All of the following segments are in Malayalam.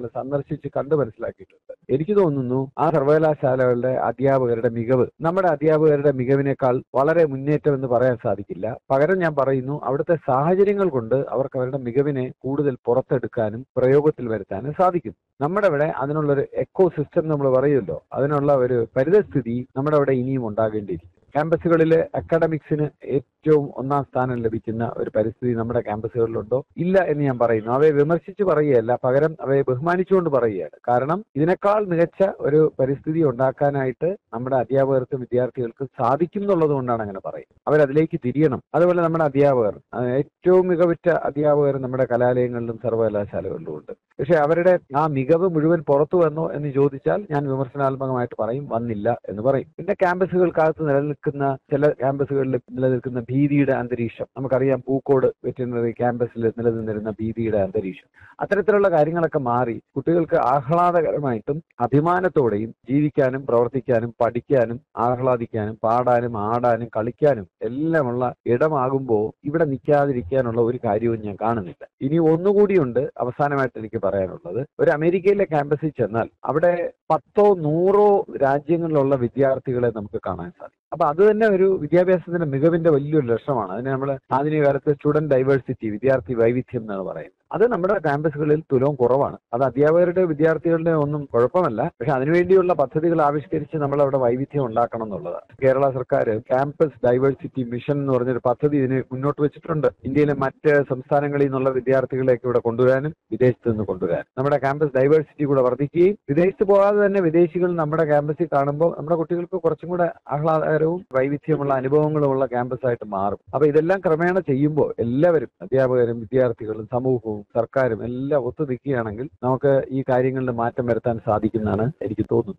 സർവകലാശാലകൾ സന്ദർശിച്ച് കണ്ടു മനസ്സിലാക്കിയിട്ടുണ്ട് എനിക്ക് തോന്നുന്നു ആ സർവകലാശാലകളുടെ അധ്യാപകരുടെ മികവ് നമ്മുടെ അധ്യാപകരുടെ മികവിനേക്കാൾ വളരെ മുന്നേറ്റം എന്ന് പറയാൻ സാധിക്കില്ല പകരം ഞാൻ പറയുന്നു അവിടുത്തെ സാഹചര്യങ്ങൾ കൊണ്ട് അവർക്ക് അവരുടെ മികവിനെ കൂടുതൽ പുറത്തെടുക്കാനും പ്രയോഗത്തിൽ വരുത്താനും സാധിക്കും നമ്മുടെ ഇവിടെ അതിനുള്ളൊരു എക്കോ സിസ്റ്റം നമ്മൾ പറയുമല്ലോ അതിനുള്ള ഒരു പരിതസ്ഥിതി നമ്മുടെ അവിടെ ഇനിയും ഉണ്ടാകേണ്ടിയിരിക്കും ക്യാമ്പസുകളിലെ അക്കാഡമിക്സിന് ഏറ്റവും ഒന്നാം സ്ഥാനം ലഭിക്കുന്ന ഒരു പരിസ്ഥിതി നമ്മുടെ ക്യാമ്പസുകളിലുണ്ടോ ഇല്ല എന്ന് ഞാൻ പറയുന്നു അവയെ വിമർശിച്ച് പറയുകയല്ല പകരം അവയെ ബഹുമാനിച്ചുകൊണ്ട് പറയുകയാണ് കാരണം ഇതിനേക്കാൾ മികച്ച ഒരു പരിസ്ഥിതി ഉണ്ടാക്കാനായിട്ട് നമ്മുടെ അധ്യാപകർക്കും വിദ്യാർത്ഥികൾക്കും സാധിക്കും എന്നുള്ളത് കൊണ്ടാണ് അങ്ങനെ പറയുന്നത് അവരതിലേക്ക് തിരിയണം അതുപോലെ നമ്മുടെ അധ്യാപകർ ആ, ഏറ്റവും മികവുറ്റ അധ്യാപകർ നമ്മുടെ കലാലയങ്ങളിലും സർവകലാശാലകളിലും ഉണ്ട് പക്ഷെ അവരുടെ ആ മികവ് മുഴുവൻ പുറത്തു വന്നോ എന്ന് ചോദിച്ചാൽ ഞാൻ വിമർശനാത്മകമായിട്ട് പറയും വന്നില്ല എന്ന് പറയും പിന്നെ ക്യാമ്പസുകൾക്കകത്ത് നിലനിൽക്കുന്ന ചില ക്യാമ്പസുകളിൽ നിലനിൽക്കുന്ന ഭീതിയുടെ അന്തരീക്ഷം നമുക്കറിയാം പൂക്കോട് വെറ്റിനറി ക്യാമ്പസിൽ നിലനിന്നിരുന്ന ഭീതിയുടെ അന്തരീക്ഷം അത്തരത്തിലുള്ള കാര്യങ്ങളൊക്കെ മാറി കുട്ടികൾക്ക് ആഹ്ലാദകരമായിട്ടും അഭിമാനത്തോടെയും ജീവിക്കാനും പ്രവർത്തിക്കാനും പഠിക്കാനും ആഹ്ലാദിക്കാനും പാടാനും ആടാനും കളിക്കാനും എല്ലാമുള്ള ഇടമാകുമ്പോൾ ഇവിടെ നിൽക്കാതിരിക്കാനുള്ള ഒരു കാര്യവും ഞാൻ കാണുന്നില്ല ഇനി ഒന്നുകൂടിയുണ്ട് അവസാനമായിട്ട് എനിക്ക് പറയാനുള്ളത് ഒരു അമേരിക്കയിലെ ക്യാമ്പസിൽ ചെന്നാൽ അവിടെ പത്തോ നൂറോ രാജ്യങ്ങളിലുള്ള വിദ്യാർത്ഥികളെ നമുക്ക് കാണാൻ സാധിക്കും അപ്പൊ അത് തന്നെ ഒരു വിദ്യാഭ്യാസത്തിന്റെ മികവിന്റെ വലിയൊരു ലക്ഷണമാണ് അതിന് നമ്മൾ ആധുനിക കാലത്ത് സ്റ്റുഡന്റ് ഡൈവേഴ്സിറ്റി വിദ്യാർത്ഥി വൈവിധ്യം എന്നാണ് പറയുന്നത് അത് നമ്മുടെ ക്യാമ്പസുകളിൽ തുലവും കുറവാണ് അത് അധ്യാപകരുടെ വിദ്യാർത്ഥികളുടെ ഒന്നും കുഴപ്പമല്ല പക്ഷെ അതിനുവേണ്ടിയുള്ള പദ്ധതികൾ ആവിഷ്കരിച്ച് നമ്മൾ അവിടെ വൈവിധ്യം ഉണ്ടാക്കണം എന്നുള്ളതാണ് കേരള സർക്കാർ ക്യാമ്പസ് ഡൈവേഴ്സിറ്റി മിഷൻ എന്ന് പറഞ്ഞൊരു പദ്ധതി ഇതിന് മുന്നോട്ട് വെച്ചിട്ടുണ്ട് ഇന്ത്യയിലെ മറ്റ് സംസ്ഥാനങ്ങളിൽ നിന്നുള്ള വിദ്യാർത്ഥികളെയൊക്കെ ഇവിടെ കൊണ്ടുവരാനും വിദേശത്ത് നിന്ന് കൊണ്ടുവരാനും നമ്മുടെ ക്യാമ്പസ് ഡൈവേഴ്സിറ്റി കൂടെ വർദ്ധിക്കുകയും വിദേശത്ത് പോകാതെ തന്നെ വിദേശികൾ നമ്മുടെ ക്യാമ്പസിൽ കാണുമ്പോൾ നമ്മുടെ കുട്ടികൾക്ക് കുറച്ചും കൂടെ ആഹ്ലാദകരവും വൈവിധ്യമുള്ള അനുഭവങ്ങളുമുള്ള ക്യാമ്പസായിട്ട് മാറും അപ്പൊ ഇതെല്ലാം ക്രമേണ ചെയ്യുമ്പോൾ എല്ലാവരും അധ്യാപകരും വിദ്യാർത്ഥികളും സമൂഹവും സർക്കാരും എല്ലാം ഒത്തു നിൽക്കുകയാണെങ്കിൽ നമുക്ക് ഈ കാര്യങ്ങളിൽ മാറ്റം വരുത്താൻ സാധിക്കുന്നതാണ് എനിക്ക് തോന്നുന്നത്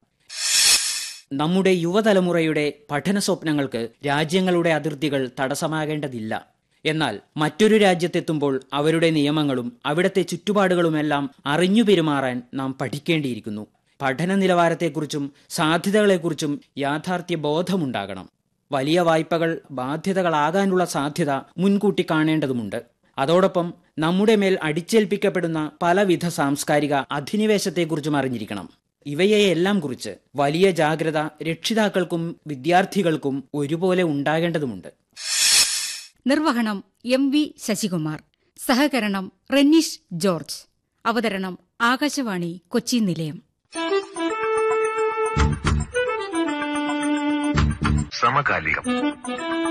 നമ്മുടെ യുവതലമുറയുടെ പഠന സ്വപ്നങ്ങൾക്ക് രാജ്യങ്ങളുടെ അതിർത്തികൾ തടസ്സമാകേണ്ടതില്ല എന്നാൽ മറ്റൊരു രാജ്യത്തെത്തുമ്പോൾ അവരുടെ നിയമങ്ങളും അവിടത്തെ ചുറ്റുപാടുകളുമെല്ലാം അറിഞ്ഞു പെരുമാറാൻ നാം പഠിക്കേണ്ടിയിരിക്കുന്നു പഠന നിലവാരത്തെക്കുറിച്ചും സാധ്യതകളെക്കുറിച്ചും യാഥാർത്ഥ്യ ബോധമുണ്ടാകണം വലിയ വായ്പകൾ ബാധ്യതകളാകാനുള്ള സാധ്യത മുൻകൂട്ടി കാണേണ്ടതുമുണ്ട് അതോടൊപ്പം നമ്മുടെ മേൽ അടിച്ചേൽപ്പിക്കപ്പെടുന്ന പലവിധ സാംസ്കാരിക അധിനിവേശത്തെക്കുറിച്ചും അറിഞ്ഞിരിക്കണം ഇവയെയെല്ലാം കുറിച്ച് വലിയ ജാഗ്രത രക്ഷിതാക്കൾക്കും വിദ്യാർത്ഥികൾക്കും ഒരുപോലെ ഉണ്ടാകേണ്ടതുമുണ്ട് നിർവഹണം എം വി ശശികുമാർ സഹകരണം റെന്നീഷ് ജോർജ് അവതരണം ആകാശവാണി കൊച്ചി നിലയം സമകാലികം